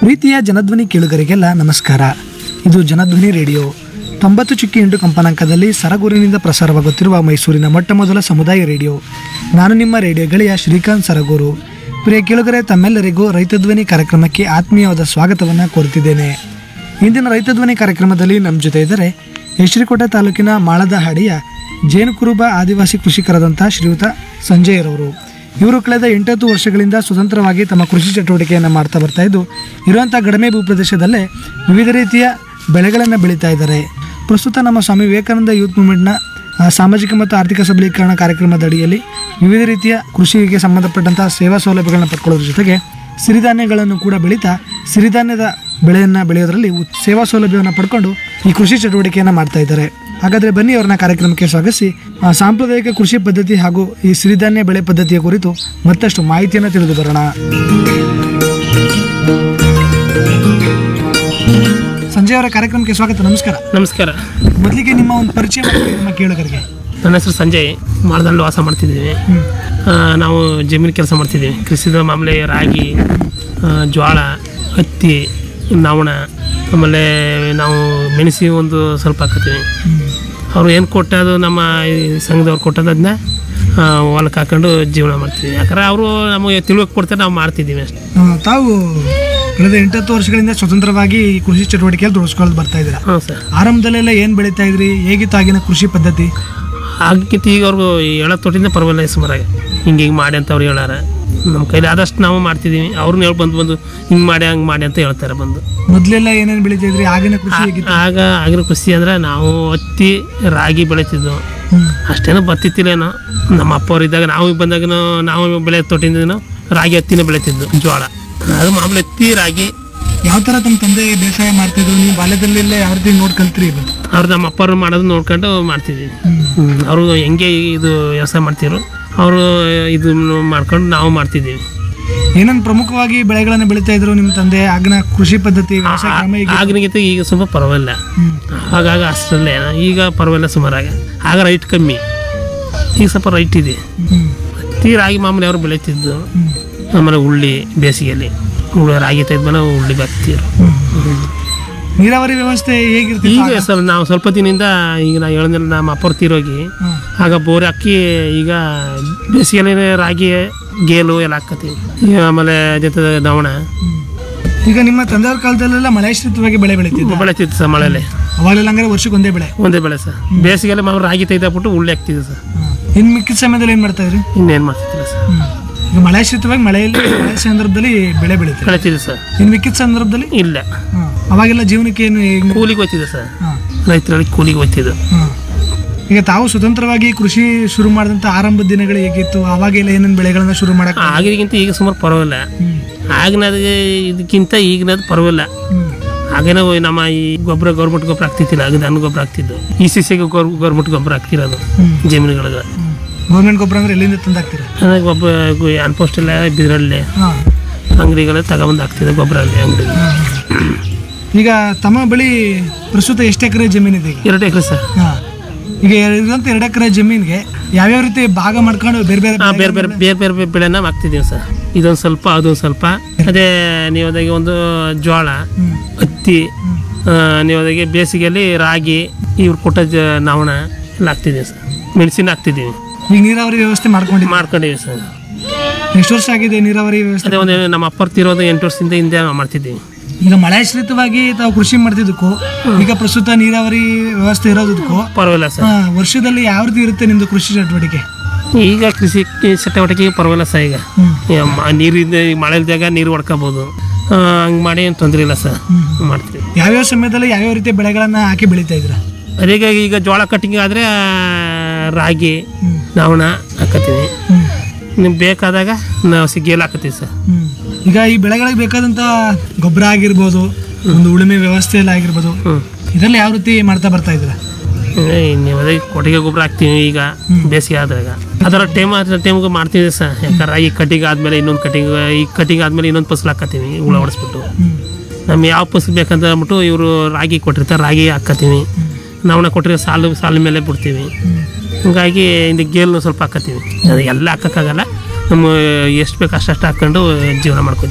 ಪ್ರೀತಿಯ ಜನಧ್ವನಿ ಕೇಳುಗರಿಗೆಲ್ಲ ನಮಸ್ಕಾರ ಇದು ಜನಧ್ವನಿ ರೇಡಿಯೋ ತೊಂಬತ್ತು ಚುಕ್ಕಿ ಎಂಟು ಕಂಪನಾಂಕದಲ್ಲಿ ಸರಗೂರಿನಿಂದ ಪ್ರಸಾರವಾಗುತ್ತಿರುವ ಮೈಸೂರಿನ ಮೊಟ್ಟ ಮೊದಲ ಸಮುದಾಯ ರೇಡಿಯೋ ನಾನು ನಿಮ್ಮ ರೇಡಿಯೋ ಗೆಳೆಯ ಶ್ರೀಕಾಂತ್ ಸರಗೂರು ಪ್ರಿಯ ಕೇಳುಗರೆ ತಮ್ಮೆಲ್ಲರಿಗೂ ರೈತಧ್ವನಿ ಕಾರ್ಯಕ್ರಮಕ್ಕೆ ಆತ್ಮೀಯವಾದ ಸ್ವಾಗತವನ್ನು ಕೋರುತ್ತಿದ್ದೇನೆ ಇಂದಿನ ರೈತಧ್ವನಿ ಕಾರ್ಯಕ್ರಮದಲ್ಲಿ ನಮ್ಮ ಜೊತೆ ಇದ್ದರೆ ಯಶ್ರಿಕೋಟೆ ತಾಲೂಕಿನ ಮಾಳದ ಹಾಡಿಯ ಜೇನುಕುರುಬ ಆದಿವಾಸಿ ಕೃಷಿಕರಾದಂಥ ಶ್ರೀಯುತ ಸಂಜಯರವರು ಇವರು ಕಳೆದ ಎಂಟತ್ತು ವರ್ಷಗಳಿಂದ ಸ್ವತಂತ್ರವಾಗಿ ತಮ್ಮ ಕೃಷಿ ಚಟುವಟಿಕೆಯನ್ನು ಮಾಡ್ತಾ ಬರ್ತಾ ಇದ್ದು ಇರುವಂಥ ಕಡಿಮೆ ಭೂಪ್ರದೇಶದಲ್ಲೇ ವಿವಿಧ ರೀತಿಯ ಬೆಳೆಗಳನ್ನು ಬೆಳೀತಾ ಇದ್ದಾರೆ ಪ್ರಸ್ತುತ ನಮ್ಮ ಸ್ವಾಮಿ ವಿವೇಕಾನಂದ ಯೂತ್ ಮೂವ್ಮೆಂಟ್ನ ಆ, ಸಾಮಾಜಿಕ ಮತ್ತು ಆರ್ಥಿಕ ಸಬಲೀಕರಣ ಕಾರ್ಯಕ್ರಮದ ಅಡಿಯಲ್ಲಿ ವಿವಿಧ ರೀತಿಯ ಕೃಷಿಗೆ ಸಂಬಂಧಪಟ್ಟಂತಹ ಸೇವಾ ಸೌಲಭ್ಯಗಳನ್ನು ಪಡ್ಕೊಳ್ಳೋದ್ರ ಜೊತೆಗೆ ಸಿರಿಧಾನ್ಯಗಳನ್ನು ಕೂಡ ಬೆಳೀತಾ ಸಿರಿಧಾನ್ಯದ ಬೆಳೆಯನ್ನು ಬೆಳೆಯೋದ್ರಲ್ಲಿ ಉತ್- ಸೇವಾ ಸೌಲಭ್ಯವನ್ನು ಪಡ್ಕೊಂಡು ಈ ಕೃಷಿ ಚಟುವಟಿಕೆಯನ್ನು ಮಾಡ್ತಾ ಇದ್ದಾರೆ ಹಾಗಾದರೆ ಬನ್ನಿ ಅವ್ರನ್ನ ಕಾರ್ಯಕ್ರಮಕ್ಕೆ ಸ್ವಾಗತಿಸಿ ಆ, ಸಾಂಪ್ರದಾಯಿಕ ಕೃಷಿ ಪದ್ಧತಿ ಹಾಗೂ ಈ ಸಿರಿಧಾನ್ಯ ಬೆಳೆ ಪದ್ಧತಿಯ ಕುರಿತು ಮತ್ತಷ್ಟು ಮಾಹಿತಿಯನ್ನು ತಿಳಿದು ಬರೋಣ ಸಂಜಯ್ ಅವರ ಕಾರ್ಯಕ್ರಮಕ್ಕೆ ಸ್ವಾಗತ ನಮಸ್ಕಾರ ನಮಸ್ಕಾರ ಮೊದಲಿಗೆ ನಿಮ್ಮ ಒಂದು ಪರಿಚಯ ಮಾಡಿ ನಮ್ಮ ಕೇಳುಗರಿಗೆ ನನ್ನ ಹೆಸರು ಸಂಜಯ್ ಮಾಳದಲ್ಲಿ ವಾಸ ಮಾಡ್ತಿದ್ದೀವಿ ಆ, ನಾವು ಜಮೀನು ಕೆಲಸ ಮಾಡ್ತಿದ್ದೀವಿ ಕೃಷಿದ ಮಾಮೂಲಿ ರಾಗಿ ಆ, ಜೋಳ ಹತ್ತಿ ನವಣ ಆಮೇಲೆ ನಾವು ಮೆಣಸಿ ಒಂದು ಸ್ವಲ್ಪ ಹಾಕತ್ತೀವಿ ಅವ್ರು ಏನು ಕೊಟ್ಟದು ನಮ್ಮ ಈ ಸಂಘದವ್ರು ಕೊಟ್ಟದ್ದು ಅದನ್ನ ಹೊಲಕ್ಕೆ ಹಾಕೊಂಡು ಜೀವನ ಮಾಡ್ತೀವಿ ಯಾಕಂದ್ರೆ ಅವರು ನಮಗೆ ತಿಳುವಳಿಕೆ ಕೊಡ್ತಾರೆ ನಾವು ಮಾಡ್ತಿದ್ದೀವಿ ಅಷ್ಟೇ ಆ, ತಾವು ಕಳೆದ ಎಂಟತ್ತು ವರ್ಷಗಳಿಂದ ಸ್ವತಂತ್ರವಾಗಿ ಈ ಕೃಷಿ ಚಟುವಟಿಕೆಯಲ್ಲಿ ತೊಡಗಿಸ್ಕೊಳ್ಳೋದು ಬರ್ತಾ ಇದ್ದೀರಾ ಹಾಂ ಸರ್ ಆರಂಭದಲ್ಲೆಲ್ಲ ಏನು ಬೆಳೀತಾ ಇದ್ರಿ ಹೇಗಿತ್ತು ಆಗಿನ ಕೃಷಿ ಪದ್ಧತಿ ಆಗಕ್ಕಿಂತ ಈಗ ಅವ್ರಿಗೂ ಹೇಳೋ ತೊಟ್ಟಿಂದ ಪರವಾಗಿಲ್ಲ ಸುಮಾರಾಗಿ ಹಿಂಗೆ ಹಿಂಗೆ ಮಾಡಿ ಅಂತ ಅವ್ರು ಹೇಳಾರ ನಮ್ಮ ಕೈಲಿ ಆದಷ್ಟು ನಾವು ಮಾಡ್ತಿದ್ದೀವಿ ಅವ್ರನ್ನ ಹೇಳಿ ಬಂದು ಬಂದು ಹಿಂಗೆ ಮಾಡಿ ಹಂಗೆ ಮಾಡಿ ಅಂತ ಹೇಳ್ತಾರೆ ಬಂದು ಮೊದಲೆಲ್ಲ ಏನೇನು ಬೆಳೀತಾ ಇದ್ರಿ ಆಗಿನ ಕೃಷಿ ಹೇಗಿತ್ತು ಆಗ ಆಗಿನ ಖುಷಿ ಅಂದ್ರೆ ನಾವು ಹತ್ತಿ ರಾಗಿ ಬೆಳೀತಿದ್ವು ಹ್ಮ್. ಅಷ್ಟೇನೋ ಬರ್ತಿತ್ತಿಲ್ಲೇನೋ ನಮ್ಮ ಅಪ್ಪವ್ರು ಇದ್ದಾಗ ನಾವು ಬಂದಾಗ ನಾವು ಬೆಳೆ ತೊಟ್ಟಿಂದ ರಾಗಿ ಹತ್ತಿನ ಬೆಳೀತಿದ್ದು ಜೋಳ ಅದು ಮಾಮೂಲಿ ಹತ್ತಿ ರಾಗಿ ಯಾವ ಥರ ತಮ್ಮ ತಂದೆ ಬೇಸಾಯ ಮಾಡ್ತಿದ್ರು ನೀವು ಬಾಲ್ಯದಲ್ಲೆಲ್ಲ ಯಾವ ರೀತಿ ನೋಡ್ ಕಲ್ತ್ರಿ ಇದು ಅವ್ರು ನಮ್ಮ ಅಪ್ಪವ್ರು ಮಾಡೋದು ನೋಡ್ಕೊಂಡು ಮಾಡ್ತಿದ್ವಿ ಅವರು ಹೆಂಗೆ ಇದು ವ್ಯವಸಾಯ ಮಾಡ್ತಿದ್ರು ಅವರು ಇದು ಮಾಡ್ಕೊಂಡು ನಾವು ಮಾಡ್ತಿದ್ದೀವಿ ಏನೇನು ಪ್ರಮುಖವಾಗಿ ಬೆಳೆಗಳನ್ನು ಬೆಳೀತಾ ಇದ್ರು ನಿಮ್ಮ ತಂದೆ ಆಗಿನ ಕೃಷಿ ಪದ್ಧತಿ ವ್ಯವಸಾಯ ಕ್ರಮ ಹೇಗೆ ಆಗಿನಗಿಂತ ಈಗ ಸ್ವಲ್ಪ ಪರವಾಗಿಲ್ಲ ಹ್ಮ್. ಆಗಾಗ ಅಷ್ಟರಲ್ಲೇ ಈಗ ಪರವಾಗಿಲ್ಲ ಸುಮಾರಾಗ ಆಗ ರೈಟ್ ಕಮ್ಮಿ ಈಗ ಸ್ವಲ್ಪ ರೈಟ್ ಇದೆ ಹ್ಮ್. ಹತ್ತಿ ರಾಗಿ ಮಾಮೂಲಿ ಅವ್ರು ಬೆಳೀತಿದ್ದು ಹ್ಮ್. ಆಮೇಲೆ ಉಳ್ಳಿ ಬೇಸಿಗೆಯಲ್ಲಿ ಉಳ್ಳಿ ರಾಗಿ ತೆಗೆದ್ಮೇಲೆ ಉಳ್ಳಿ ಬರ್ತಿದ್ರು ನೀರಾವರಿ ವ್ಯವಸ್ಥೆ ಹೇಗಿರ್ತಿತ್ತು ಈಗ ಸ್ವಲ್ಪ ನಾವು ಸ್ವಲ್ಪ ದಿನದಿಂದ ಈಗ ನಾವು ಹೇಳಿದ್ಮೇಲೆ ನಮ್ಮ ಅಪ್ಪರು ತೀರೋಗಿ ಹ್ಮ್. ಆಗ ಬೋರ್ ಹಾಕಿ ಈಗ ಬೇಸಿಗೆಯಲ್ಲಿ ರಾಗಿ ಗೇಲು ಎಲ್ಲ ಹಾಕತ್ತೀವಿ ಈಗ ಆಮೇಲೆ ಜೊತೆ ನವಣ ಹ್ಮ್. ಈಗ ನಿಮ್ಮ ತಂದೆಯವ್ರ ಕಾಲದಲ್ಲೆಲ್ಲ ಮಳೆಶ್ರಿತವಾಗಿ ಬೆಳೆ ಬೆಳೀತಿದ್ರು ಬೆಳೀತಿತ್ತು ಸರ್ ಮಳೆಯಲ್ಲಿ ಅವಾಗೆಲ್ಲ ಹಂಗಾರೆ ವರ್ಷಕ್ಕೆ ಒಂದೇ ಬೆಳೆ ಒಂದೇ ಬೆಳೆ ಸರ್ ಬೇಸಿಗೆಯಲ್ಲಿ ಮಾಮೂಲಿ ರಾಗಿ ತೆಗೆದಾಕ್ಬಿಟ್ಟು ಉಳ್ಳಿ ಹಾಕ್ತಿದ್ವಿ ಸರ್ ಇನ್ನು ಮಿಕ್ಕಿದ ಸಮಯದಲ್ಲಿ ಏನು ಮಾಡ್ತಾ ಇದ್ರಿ ಇನ್ನೇನು ಮಾಡ್ತಿದ್ದಿಲ್ಲ ಸರ್ ಈಗ ಮಳೆಶ್ರಿತವಾಗಿ ಮಳೆಯಲ್ಲಿ ಮಳೆ ಸಂದರ್ಭದಲ್ಲಿ ಬೆಳೆ ಬೆಳೀತಾರೆ ಬೆಳೀತಿದ್ವಿ ಸರ್ ಇನ್ನು ಮಿಕ್ಕಿದ ಸಂದರ್ಭದಲ್ಲಿ ಇಲ್ಲ ಹ್ಮ್. ಅವಾಗೆಲ್ಲ ಜೀವನಕ್ಕೆ ಏನು ಹೇಗೆ ಕೂಲಿಗೆ ಹೋಗ್ತಿದ್ದೆ ಸರ್ ಹಾಂ ರೈತರಲ್ಲಿ ಕೂಲಿಗೆ ಹೋಗ್ತಿದ್ದು ಹಾಂ ಈಗ ತಾವು ಸ್ವತಂತ್ರವಾಗಿ ಕೃಷಿ ಶುರು ಮಾಡಿದಂಥ ಆರಂಭದ ದಿನಗಳು ಹೇಗಿತ್ತು ಅವಾಗೆಲ್ಲ ಏನೇನು ಬೆಳೆಗಳನ್ನ ಶುರು ಮಾಡಕ್ಕೆ ಆಗಿನಗಿಂತ ಈಗ ಸುಮಾರು ಪರವಾಗಿಲ್ಲ ಹ್ಮ್. ಆಗಿನದು ಇದಕ್ಕಿಂತ ಈಗಿನದು ಪರವಾಗಿಲ್ಲ ಹ್ಮ್. ಆಗೇನೋ ನಮ್ಮ ಈ ಗೊಬ್ಬರ ಗೌರ್ಮೆಂಟ್ ಗೊಬ್ಬರ ಆಗ್ತಿತ್ತಿಲ್ಲ ಆಗ ದನ ಗೊಬ್ಬರ ಆಗ್ತಿದ್ದು ಈ ಸಿಸಿಗೆ ಗೌರ್ಮೆಂಟ್ ಗೊಬ್ಬರ ಆಗ್ತಿರೋದು ಹ್ಮ್. ಜಮೀನುಗಳಿಗೆ ಹ್ಮ್. ಗೌರ್ಮೆಂಟ್ ಗೊಬ್ಬರ ಅಂದ್ರೆ ಎಲ್ಲಿಂದ ತಂದಾಕ್ತೀರಾ ಅದಾಗ ಗೊಬ್ಬರ ಅನ್ಪೋಸ್ಟ್ ಎಲ್ಲ ಬಿದ್ರಲ್ಲಿ ಹಾಂ ಅಂಗಡಿಗಳೆಲ್ಲ ತಗೊಬಂದು ಹಾಕ್ತಿದ್ದೆ ಗೊಬ್ಬರ ಅಲ್ಲಿ ಅಂಗಡಿಗೆ ಈಗ ತಮ್ಮ ಬಳಿ ಪ್ರಸ್ತುತ ಎಷ್ಟು ಎಕರೆ ಜಮೀನಿದೆ ಈಗ ಎರಡು ಎಕರೆ ಸರ್ ಹಾಂ ಈಗ ಇರುವಂಥ ಎರಡು ಎಕರೆ ಜಮೀನಿಗೆ ಯಾವ್ಯಾವ ರೀತಿ ಭಾಗ ಮಾಡ್ಕೊಂಡು ಬೇರೆ ಬೇರೆ ಹಾಂ ಬೇರೆ ಬೇರೆ ಬೇರೆ ಬೇರೆ ಬೇರೆ ಬೆಳೆನ ಹಾಕ್ತಿದ್ದೀವಿ ಸರ್ ಇದೊಂದು ಸ್ವಲ್ಪ ಅದೊಂದು ಸ್ವಲ್ಪ ಅದೇ ನೀವು ಅದಾಗೆ ಒಂದು ಜೋಳ ಹ್ಮ್. ಹತ್ತಿ ಆ, ನೀವು ಅದಾಗೆ ಬೇಸಿಗೆಯಲ್ಲಿ ರಾಗಿ ಇವ್ರು ಕೊಟ್ಟ ಜ ನವಣ ಎಲ್ಲ ಹಾಕ್ತಿದ್ದೀವಿ ಸರ್ ಮೆಣಸಿನ ಹಾಕ್ತಿದ್ದೀವಿ ಈಗ ನೀರಾವರಿ ವ್ಯವಸ್ಥೆ ಮಾಡ್ಕೊಂಡಿದ್ದೀವಿ ಮಾಡ್ಕೊಂಡಿದ್ದೀವಿ ಸರ್ ಎಷ್ಟು ವರ್ಷ ಆಗಿದೆ ನೀರಾವರಿ ವ್ಯವಸ್ಥೆ ಅದೇ ಒಂದು ನಮ್ಮ ಅಪ್ಪರ್ ತಿರೋದು ಎಂಟು ವರ್ಷದಿಂದ ಹಿಂದೆ ನಾವು ಮಾಡ್ತಿದ್ದೀವಿ ಈಗ ಮಳೆಶ್ರಿತವಾಗಿ ತಾವು ಕೃಷಿ ಮಾಡ್ತಿದ್ದಕ್ಕೂ ಈಗ ಪ್ರಸ್ತುತ ನೀರಾವರಿ ವ್ಯವಸ್ಥೆ ಇರೋದಕ್ಕೂ ಪರವಾಗಿಲ್ಲ ಸರ್ ಹಾ, ವರ್ಷದಲ್ಲಿ ಯಾವ ರೀತಿ ಇರುತ್ತೆ ನಿಮ್ದು ಕೃಷಿ ಚಟುವಟಿಕೆ ಈಗ ಕೃಷಿ ಚಟುವಟಿಕೆಗೆ ಪರವಾಗಿಲ್ಲ ಸರ್ ಈಗ ಹ್ಮ್. ಈಗ ಮ- ನೀರಿದ್ದ ಈಗ ಮಳೆ ಇದ್ದಾಗ ನೀರು ಹೊಡ್ಕೋಬೋದು ಹಂಗೆ ಮಾಡಿ ಏನು ತೊಂದರೆ ಇಲ್ಲ ಸರ್ ಮಾಡ್ತೀವಿ ಯಾವ್ಯಾವ ಸಮಯದಲ್ಲಿ ಯಾವ್ಯಾವ ರೀತಿಯ ಬೆಳೆಗಳನ್ನ ಹಾಕಿ ಬೆಳೀತಾ ಇದ್ರ ಅದೇ ಈಗ ಜೋಳ ಕಟ್ಟಿಂಗ್ ಆದರೆ ರಾಗಿ ಹ್ಮ್. ನವಣ ಹಾಕತ್ತೀವಿ ಹ್ಮ್. ನಿಮ್ಗೆ ಬೇಕಾದಾಗ ನಾವು ಸಿಗ್ಗೇಲ್ ಹಾಕತ್ತೀವಿ ಸರ್ ಹ್ಮ್. ಈಗ ಈ ಬೆಳೆಗಳಿಗೆ ಬೇಕಾದಂತ ಗೊಬ್ಬರ ಆಗಿರ್ಬೋದು ಒಂದು ಉಳುಮೆ ವ್ಯವಸ್ಥೆಯಲ್ಲಿ ಆಗಿರ್ಬೋದು ಹ್ಞೂ ಇದರಲ್ಲಿ ಯಾವ ರೀತಿ ಮಾಡ್ತಾ ಬರ್ತಾ ಇದ್ರ ನೀವು ಅದೇ ಕೊಟ್ಟಿಗೆ ಗೊಬ್ಬರ ಹಾಕ್ತೀವಿ ಈಗ ಬೇಸಿಗೆ ಆದಾಗ ಅದರ ಟೈಮ್ ಟೈಮ್ಗೆ ಮಾಡ್ತೀವಿ ಸರ್ ಯಾಕಂದ್ರೆ ಈ ಕಟ್ಟಿಗೆ ಆದಮೇಲೆ ಇನ್ನೊಂದು ಕಟ್ಟಿಂಗ್ ಈ ಕಟ್ಟಿಂಗ್ ಆದಮೇಲೆ ಇನ್ನೊಂದು ಫಸಲು ಹಾಕತ್ತೀವಿ ಹುಳ ಹೊಡೆಸ್ಬಿಟ್ಟು ನಮ್ಗೆ ಯಾವ ಫಸಲು ಬೇಕಂತ ಅಂದ್ಬಿಟ್ಟು ಇವರು ರಾಗಿ ಕೊಟ್ಟಿರ್ತಾರೆ ರಾಗಿ ಹಾಕತ್ತೀವಿ ನವಣ ಕೊಟ್ಟರೆ ಸಾಲು ಸಾಲು ಮೇಲೆ ಬಿಡ್ತೀವಿ ಹಂಗಾಗಿ ಇಂದ ಗೇಲ್ನು ಸ್ವಲ್ಪ ಹಾಕತ್ತೀವಿ ಅದು ಎಲ್ಲ ಹಾಕೋಕ್ಕಾಗಲ್ಲ ನಮ್ಮ ಎಷ್ಟು ಬೇಕು ಅಷ್ಟು ಹಾಕೊಂಡು ಜೀವನ ಮಾಡ್ಕೊತೀವಿ